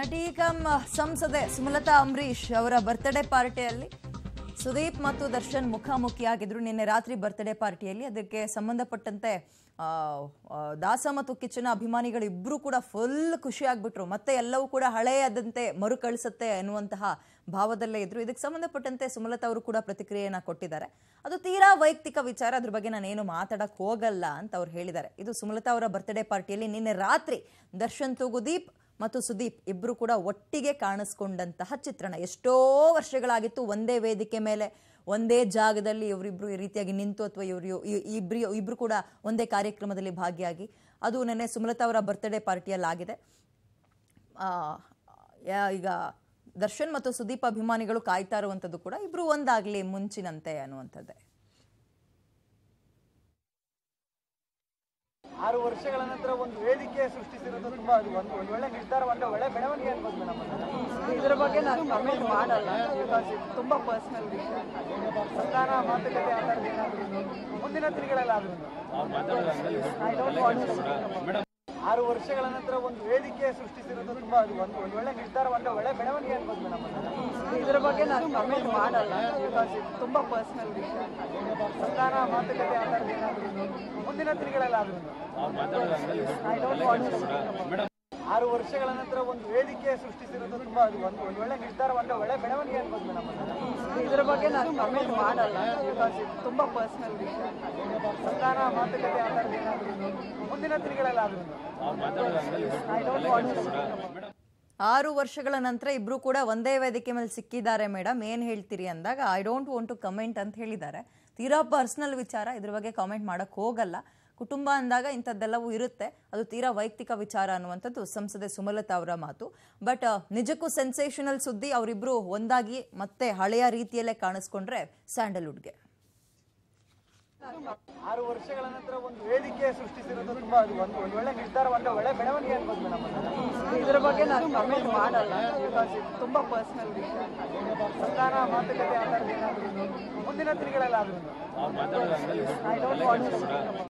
ನಟಿ ಕಮ್ ಸಂಸದೆ ಸುಮಲತಾ ಅಂಬರೀಶ್ ಅವರ ಬರ್ತ್ಡೇ ಪಾರ್ಟಿಯಲ್ಲಿ ಸುದೀಪ್ ಮತ್ತು ದರ್ಶನ್ ಮುಖಾಮುಖಿಯಾಗಿದ್ರು ನಿನ್ನೆ ರಾತ್ರಿ ಬರ್ತ್ಡೇ ಪಾರ್ಟಿಯಲ್ಲಿ ಅದಕ್ಕೆ ಸಂಬಂಧಪಟ್ಟಂತೆ ಆ, ಆ, ದಾಸ ಮತ್ತು ಕಿಚ್ಚನ ಅಭಿಮಾನಿಗಳು ಇಬ್ಬರು ಕೂಡ ಫುಲ್ ಖುಷಿಯಾಗ್ಬಿಟ್ರು ಮತ್ತೆ ಎಲ್ಲವೂ ಕೂಡ ಹಳೆಯದಂತೆ ಮರುಕಳಿಸುತ್ತೆ ಎನ್ನುವಂತಹ ಭಾವದಲ್ಲೇ ಇದ್ರು ಇದಕ್ಕೆ ಸಂಬಂಧಪಟ್ಟಂತೆ ಸುಮಲತಾ ಅವರು ಕೂಡ ಪ್ರತಿಕ್ರಿಯೆಯನ್ನ ಕೊಟ್ಟಿದ್ದಾರೆ ಅದು ತೀರಾ ವೈಯಕ್ತಿಕ ವಿಚಾರ ಅದ್ರ ಬಗ್ಗೆ ನಾನೇನು ಮಾತಾಡಕ್ ಹೋಗಲ್ಲ ಅಂತ ಅವ್ರು ಹೇಳಿದ್ದಾರೆ ಇದು ಸುಮಲತಾ ಅವರ ಬರ್ತ್ಡೇ ಪಾರ್ಟಿಯಲ್ಲಿ ನಿನ್ನೆ ರಾತ್ರಿ ದರ್ಶನ್ ತೂಗುದೀಪ್ ಮತ್ತು ಸುದೀಪ್ ಇಬ್ರು ಕೂಡ ಒಟ್ಟಿಗೆ ಕಾಣಿಸ್ಕೊಂಡಂತಹ ಚಿತ್ರಣ ಎಷ್ಟೋ ವರ್ಷಗಳಾಗಿತ್ತು ಒಂದೇ ವೇದಿಕೆ ಮೇಲೆ ಒಂದೇ ಜಾಗದಲ್ಲಿ ಇವರಿಬ್ರು ಈ ರೀತಿಯಾಗಿ ನಿಂತು ಅಥವಾ ಇವರು ಇಬ್ರು ಇಬ್ರು ಕೂಡ ಒಂದೇ ಕಾರ್ಯಕ್ರಮದಲ್ಲಿ ಭಾಗಿಯಾಗಿ ಅದು ನೆನ್ನೆ ಸುಮಲತಾ ಅವರ ಬರ್ತ್ಡೇ ಪಾರ್ಟಿಯಲ್ಲಿ ಆಗಿದೆ ಆ, ಯಾ- ಈಗ ದರ್ಶನ್ ಮತ್ತು ಸುದೀಪ್ ಅಭಿಮಾನಿಗಳು ಕಾಯ್ತಾ ಇರುವಂಥದ್ದು ಕೂಡ ಇಬ್ರು ಒಂದಾಗ್ಲಿ ಮುಂಚಿನಂತೆ ಅನ್ನುವಂಥದ್ದೇ ಆರು ವರ್ಷಗಳ ನಂತರ ಒಂದು ವೇದಿಕೆ ಸೃಷ್ಟಿಸಿರೋದು ತುಂಬಾ ಅದು ಒಂದು ಒಂದು ಒಳ್ಳೆ ನಿರ್ಧಾರ ಒಂದು ಒಳ್ಳೆ ಬೆಳವಣಿಗೆ ಅನ್ಬೋದು ಮೇಡಮ್ ಇದ್ರ ಬಗ್ಗೆ ನಾನು ಕಮೆಂಟ್ ಮಾಡಲ್ಲ ಬಿಕಾಸ್ ಇದು ತುಂಬಾ ಪರ್ಸನಲ್ ವಿಷಯ ಸಂಧಾನ ಮಾತುಕತೆ ಆ ಥರದ್ದು ಏನಾದ್ರು ಮುಂದಿನ ತಿರುಗಳಲ್ಲಾದ್ರೂ ಐ ಡೋಂಟ್ ವಾಂಟ್ ಆರು ವರ್ಷಗಳ ನಂತರ ಒಂದು ವೇದಿಕೆ ಸೃಷ್ಟಿಸಿರೋದು ತುಂಬಾ ಅದು ಒಂದು ಒಂದು ಒಳ್ಳೆ ನಿರ್ಧಾರ ಒಂದು ಒಳ್ಳೆ ಬೆಳವಣಿಗೆ ಅನ್ಬೋದು ಮೇಡಮ್ ಇದ್ರ ಬಗ್ಗೆ ನಾನು ಕಮೆಂಟ್ ಮಾಡಲ್ಲ ಬಿಕಾಸ್ ಇದು ತುಂಬಾ ಪರ್ಸನಲ್ ವಿಷಯ ಸಂಧಾನ ಮಾತುಕತೆ ಆ ಥರದ್ದು ಏನಾದ್ರು ಮುಂದಿನ ತಿರುಗಳಲ್ಲಾದ್ರೂ ಐ ಡೋಂಟ್ ವಾಂಟ್ ಆರು ವರ್ಷಗಳ ನಂತರ ಒಂದು ವೇದಿಕೆ ಸೃಷ್ಟಿಸಿರೋದು ತುಂಬಾ ಅದು ಒಂದು ಒಂದು ಒಳ್ಳೆ ನಿರ್ಧಾರ ಒಂದು ಒಳ್ಳೆ ಬೆಳವಣಿಗೆ ಅನ್ಬೋದು ಮೇಡಮ್ ಇದ್ರ ಬಗ್ಗೆ ನಾನು ಕಮೆಂಟ್ ಮಾಡಲ್ಲ ಬಿಕಾಸ್ ಇದು ತುಂಬಾ ಪರ್ಸನಲ್ ವಿಷಯ ಸಂಧಾನ ಮಾತುಕತೆ ಆ ಥರದ್ದು ಏನಾದ್ರು ಮುಂದಿನ ತಿರುಗಳಲ್ಲಾದ್ರೂ ಐ ಡೋಂಟ್ ವಾಂಟ್ ಆರು ವರ್ಷಗಳ ನಂತರ ಇಬ್ರು ಕೂಡ ಒಂದೇ ವೇದಿಕೆ ಮೇಲೆ ಸಿಕ್ಕಿದ್ದಾರೆ ಮೇಡಮ್ ಏನ್ ಹೇಳ್ತೀರಿ ಅಂದಾಗ I don't want to comment ಅಂತ ಹೇಳಿದ್ದಾರೆ ತೀರಾ ಪರ್ಸನಲ್ ವಿಚಾರ ಇದ್ರ ಬಗ್ಗೆ ಕಾಮೆಂಟ್ ಮಾಡಕ್ ಹೋಗಲ್ಲ ಕುಟುಂಬ ಅಂದಾಗ ಇಂಥದ್ದೆಲ್ಲವೂ ಇರುತ್ತೆ ಅದು ತೀರಾ ವೈಯಕ್ತಿಕ ವಿಚಾರ ಅನ್ನುವಂಥದ್ದು ಸಂಸದೆ ಸುಮಲತಾ ಅವರ ಮಾತು ಬಟ್ ನಿಜಕ್ಕೂ ಸೆನ್ಸೇಷನಲ್ ಸುದ್ದಿ ಅವರಿಬ್ರು ಒಂದಾಗಿ ಮತ್ತೆ ಹಳೆಯ ರೀತಿಯಲ್ಲೇ ಕಾಣಿಸ್ಕೊಂಡ್ರೆ ಸ್ಯಾಂಡಲ್ವುಡ್ಗೆ ಆರು ವರ್ಷಗಳ ನಂತರ ಒಂದು ವೇದಿಕೆ ಸೃಷ್ಟಿಸಿರೋದು ತುಂಬಾ ಅದು ಒಂದು ಒಂದು ಒಳ್ಳೆ ನಿರ್ಧಾರ ಒಂದು ಒಳ್ಳೆ ಬೆಳವಣಿಗೆ ಅನ್ಬೋದು ಮೇಡಮ್ ಇದ್ರ ಬಗ್ಗೆ ನಾನು ಕಮೆಂಟ್ ಮಾಡಲ್ಲ ಬಿಕಾಸ್ ಇದು ತುಂಬಾ ಪರ್ಸನಲ್ ವಿಷಯ ಸಂಧಾನ ಮಾತುಕತೆ ಆ ಥರದ್ದು ಏನಾದ್ರು ಮುಂದಿನ ತಿರುಗಳಲ್ಲಾದ್ರೂ ಐ ಡೋಂಟ್ ವಾಂಟ್